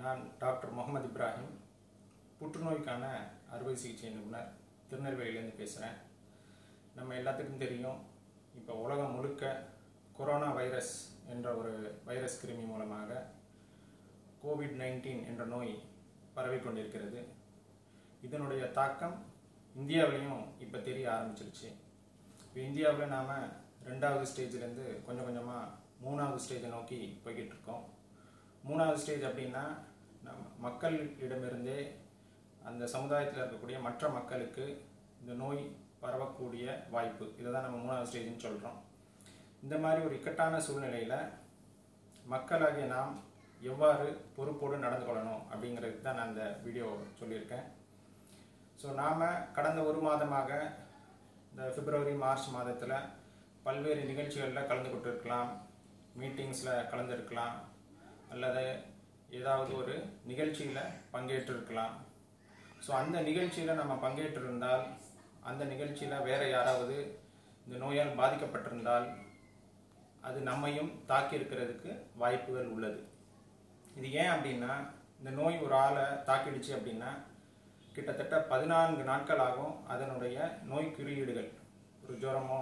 நான் டாக்டர் முகமது இப்ராஹிம் புற்றுநோய்க்கான அறுவை சிகிச்சை நிபுணர் திருநெல்வேலியிலேருந்து பேசுகிறேன் நம்ம எல்லாத்துக்கும் தெரியும் இப்போ உலகம் முழுக்க கொரோனா வைரஸ் என்ற ஒரு வைரஸ் கிருமி மூலமாக கோவிட் நைன்டீன் என்ற நோய் பரவி கொண்டிருக்கிறது இதனுடைய தாக்கம் இந்தியாவிலையும் இப்போ தெரிய ஆரம்பிச்சிருச்சு இப்போ இந்தியாவில் நாம் ரெண்டாவது ஸ்டேஜ்லேருந்து கொஞ்சம் கொஞ்சமாக மூணாவது ஸ்டேஜை நோக்கி போய்கிட்டு இருக்கோம் மூணாவது ஸ்டேஜ் அப்படின்னா நம்ம மக்களிடமிருந்தே அந்த சமுதாயத்தில் இருக்கக்கூடிய மற்ற மக்களுக்கு இந்த நோய் பரவக்கூடிய வாய்ப்பு இதை தான் நம்ம மூணாவது ஸ்டேஜ்னு சொல்கிறோம் இந்த மாதிரி ஒரு இக்கட்டான சூழ்நிலையில் மக்களாகிய நாம் எவ்வாறு பொறுப்போடு நடந்து கொள்ளணும் அப்படிங்கிறது தான் நான் இந்த வீடியோ சொல்லியிருக்கேன் ஸோ நாம் கடந்த ஒரு மாதமாக இந்த பிப்ரவரி மார்ச் மாதத்தில் பல்வேறு நிகழ்ச்சிகளில் கலந்து கொண்டிருக்கலாம் மீட்டிங்ஸில் கலந்துருக்கலாம் அல்லது ஏதாவது ஒரு நிகழ்ச்சியில் பங்கேற்றிருக்கலாம் ஸோ அந்த நிகழ்ச்சியில் நம்ம பங்கேற்றிருந்தால் அந்த நிகழ்ச்சியில் வேறு யாராவது இந்த நோயால் பாதிக்கப்பட்டிருந்தால் அது நம்மையும் தாக்கி இருக்கிறதுக்கு வாய்ப்புகள் உள்ளது இது ஏன் அப்படின்னா இந்த நோய் ஒரு ஆளை தாக்கிடுச்சு அப்படின்னா கிட்டத்தட்ட பதினான்கு நாட்கள் ஆகும் அதனுடைய நோய் குறியீடுகள் ஒரு ஜுரமோ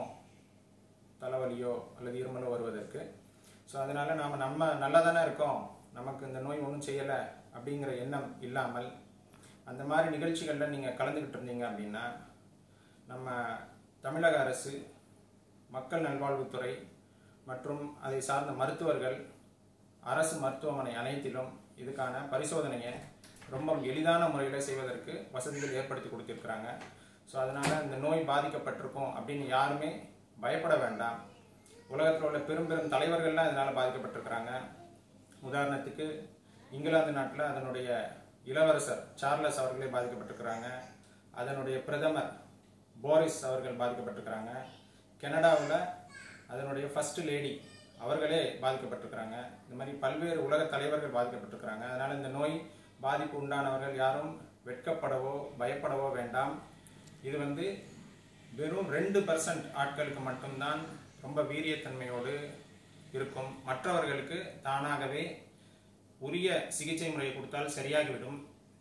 தலைவலியோ அல்லது இருமலோ வருவதற்கு ஸோ அதனால் நாம் நம்ம நல்லா தானே இருக்கோம் நமக்கு இந்த நோய் ஒன்றும் செய்யலை அப்படிங்கிற எண்ணம் இல்லாமல் அந்த மாதிரி நிகழ்ச்சிகளில் நீங்கள் கலந்துக்கிட்டு இருந்தீங்க அப்படின்னா நம்ம தமிழக அரசு மக்கள் நல்வாழ்வுத்துறை மற்றும் அதை சார்ந்த மருத்துவர்கள் அரசு மருத்துவமனை அனைத்திலும் இதுக்கான பரிசோதனையை ரொம்ப எளிதான முறையில் செய்வதற்கு வசதிகள் ஏற்படுத்தி கொடுத்துருக்குறாங்க ஸோ அதனால் இந்த நோய் பாதிக்கப்பட்டிருக்கும் அப்படின்னு யாருமே பயப்பட வேண்டாம் உலகத்தில் உள்ள பெரும் பெரும் தலைவர்கள்லாம் இதனால் பாதிக்கப்பட்டிருக்கிறாங்க உதாரணத்துக்கு இங்கிலாந்து நாட்டில் அதனுடைய இளவரசர் சார்லஸ் அவர்களே பாதிக்கப்பட்டிருக்கிறாங்க அதனுடைய பிரதமர் போரிஸ் அவர்கள் பாதிக்கப்பட்டிருக்கிறாங்க கனடாவில் அதனுடைய ஃபர்ஸ்ட் லேடி அவர்களே பாதிக்கப்பட்டிருக்கிறாங்க இந்த மாதிரி பல்வேறு உலக தலைவர்கள் பாதிக்கப்பட்டிருக்கிறாங்க அதனால் இந்த நோய் பாதிப்பு உண்டானவர்கள் யாரும் வெட்கப்படவோ பயப்படவோ வேண்டாம் இது வந்து வெறும் ரெண்டு பர்சன்ட் ஆட்களுக்கு மட்டும்தான் ரொம்ப வீரியத்தன்மையோடு இருக்கும் மற்றவர்களுக்கு தானாகவே உரிய சிகிச்சை முறையை கொடுத்தால் சரியாகிவிடும்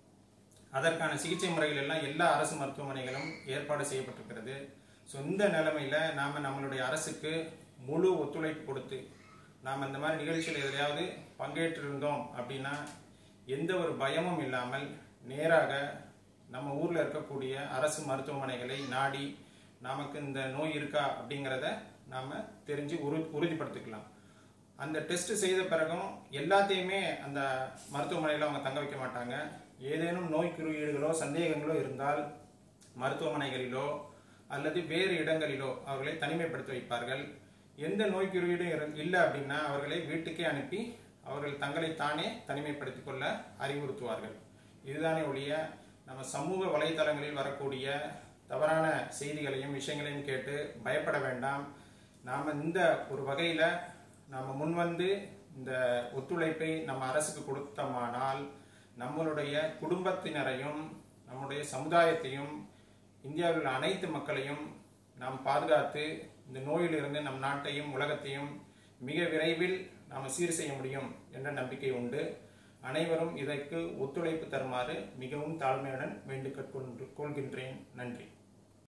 அதற்கான சிகிச்சை முறைகள் எல்லாம் எல்லா அரசு மருத்துவமனைகளும் ஏற்பாடு செய்யப்பட்டிருக்கிறது ஸோ இந்த நிலைமையில் நாம் நம்மளுடைய அரசுக்கு முழு ஒத்துழைப்பு கொடுத்து நாம் இந்த மாதிரி நிகழ்ச்சியில் எதிலையாவது பங்கேற்றிருந்தோம் அப்படின்னா எந்த ஒரு பயமும் இல்லாமல் நேராக நம்ம ஊரில் இருக்கக்கூடிய அரசு மருத்துவமனைகளை நாடி நமக்கு இந்த நோய் இருக்கா அப்படிங்கிறத நாம் தெரிஞ்சு உறு உறுதிப்படுத்திக்கலாம் அந்த டெஸ்ட் செய்த பிறகும் எல்லாத்தையுமே அந்த மருத்துவமனையில் அவங்க தங்க வைக்க மாட்டாங்க ஏதேனும் நோய் குறியீடுகளோ சந்தேகங்களோ இருந்தால் மருத்துவமனைகளிலோ அல்லது வேறு இடங்களிலோ அவர்களை தனிமைப்படுத்தி வைப்பார்கள் எந்த நோய் குறியீடும் இல்லை அப்படின்னா அவர்களை வீட்டுக்கே அனுப்பி அவர்கள் தங்களை தானே தனிமைப்படுத்திக் கொள்ள அறிவுறுத்துவார்கள் இதுதானே ஒழிய நம்ம சமூக வலைதளங்களில் வரக்கூடிய தவறான செய்திகளையும் விஷயங்களையும் கேட்டு பயப்பட வேண்டாம் நாம் இந்த ஒரு வகையில் நாம் முன்வந்து இந்த ஒத்துழைப்பை நம்ம அரசுக்கு கொடுத்தோமானால் நம்மளுடைய குடும்பத்தினரையும் நம்முடைய சமுதாயத்தையும் இந்தியாவில் உள்ள அனைத்து மக்களையும் நாம் பாதுகாத்து இந்த நோயிலிருந்து நம் நாட்டையும் உலகத்தையும் மிக விரைவில் நாம் சீர் செய்ய முடியும் என்ற நம்பிக்கை உண்டு அனைவரும் இதற்கு ஒத்துழைப்பு தருமாறு மிகவும் தாழ்மையுடன் வேண்டுகொள் கொள்கின்றேன் நன்றி